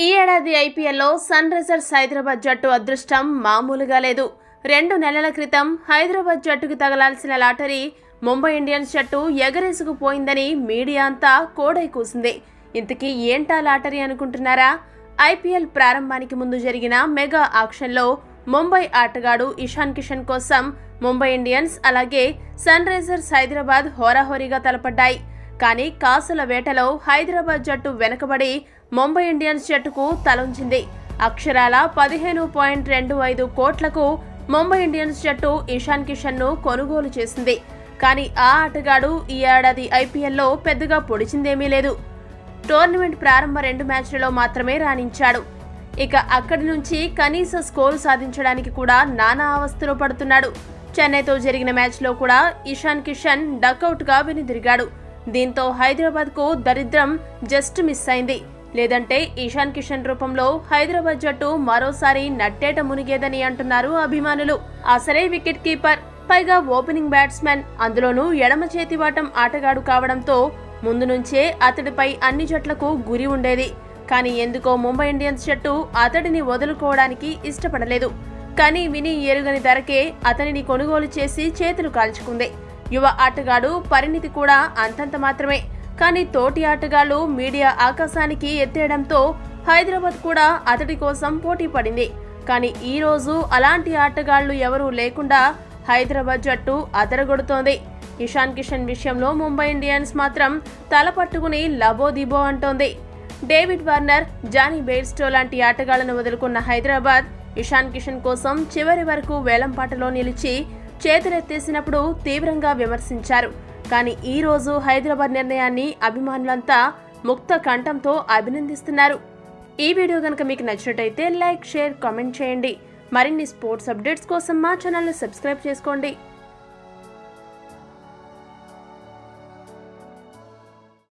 ఈ ఏడాది ఐపీఎల్లో సన్ రైజర్స్ హైదరాబాద్ జట్టు అదృష్టం మామూలుగా లేదు రెండు నెలల క్రితం హైదరాబాద్ జట్టుకు తగలాల్సిన లాటరీ ముంబై ఇండియన్స్ జట్టు ఎగరేసుకుపోయిందని మీడియా అంతా కోడై కూసింది ఇంతకీ ఏంటా లాటరీ అనుకుంటున్నారా ఐపీఎల్ ప్రారంభానికి ముందు జరిగిన మెగా ఆక్షన్లో ముంబై ఆటగాడు ఇషాన్ కిషన్ కోసం ముంబై ఇండియన్స్ అలాగే సన్ రైజర్స్ హైదరాబాద్ హోరాహోరీగా తలపడ్డాయి కానీ కాసుల వేటలో హైదరాబాద్ జట్టు వెనకబడి ముంబై ఇండియన్స్ జట్టుకు తలొంచింది అక్షరాల పదిహేను పాయింట్ రెండు ఐదు కోట్లకు ముంబై ఇండియన్స్ జట్టు ఇషాన్ కిషన్ ను కొనుగోలు చేసింది కానీ ఆ ఆటగాడు ఈ ఏడాది ఐపీఎల్లో పెద్దగా పొడిచిందేమీ లేదు టోర్నమెంట్ ప్రారంభ రెండు మ్యాచ్లలో మాత్రమే రాణించాడు ఇక అక్కడి నుంచి కనీస స్కోరు సాధించడానికి కూడా నానా అవస్థలు పడుతున్నాడు చెన్నైతో జరిగిన మ్యాచ్లో కూడా ఇషాన్ కిషన్ డకౌట్గా వెనుదిరిగాడు దీంతో హైదరాబాద్కు దరిద్రం జస్ట్ మిస్ అయింది లేదంటే ఇషాన్ కిషన్ రూపంలో హైదరాబాద్ జట్టు మరోసారి నట్టేట మునిగేదని అంటున్నారు అభిమానులు అసలే వికెట్ కీపర్ పైగా ఓపెనింగ్ బ్యాట్స్మెన్ అందులోనూ ఎడమ చేతివాటం ఆటగాడు కావడంతో ముందు నుంచే అతడిపై అన్ని జట్లకు గురి ఉండేది కానీ ఎందుకో ముంబై ఇండియన్స్ జట్టు అతడిని వదులుకోవడానికి ఇష్టపడలేదు కానీ విని ఎరుగని ధరకే అతనిని కొనుగోలు చేసి చేతులు కాల్చుకుంది యువ ఆటగాడు పరిణితి కూడా అంతంత మాత్రమే కానీ తోటి ఆటగాళ్లు మీడియా ఆకాశానికి ఎత్తేయడంతో హైదరాబాద్ కూడా అతడి కోసం పోటీ పడింది కానీ ఈ రోజు అలాంటి ఆటగాళ్లు ఎవరూ లేకుండా హైదరాబాద్ జట్టు అదరగొడుతోంది ఇషాన్ కిషన్ విషయంలో ముంబై ఇండియన్స్ మాత్రం తల పట్టుకుని లబోదిబో అంటోంది డేవిడ్ వార్నర్ జానీ బెయిర్స్టో లాంటి ఆటగాళ్లను వదులుకున్న హైదరాబాద్ ఇషాన్ కిషన్ కోసం చివరి వరకు వేలంపాటలో నిలిచి చేతులెత్తేసినప్పుడు తీవ్రంగా విమర్శించారు కానీ ఈ రోజు హైదరాబాద్ నిర్ణయాన్ని అభిమానులంతా ముక్త కంఠంతో అభినందిస్తున్నారు ఈ వీడియో కనుక మీకు నచ్చినట్టయితే లైక్ షేర్ కామెంట్ చేయండి మరిన్ని స్పోర్ట్స్ అప్డేట్స్ కోసం మా ఛానల్ని సబ్స్క్రైబ్ చేసుకోండి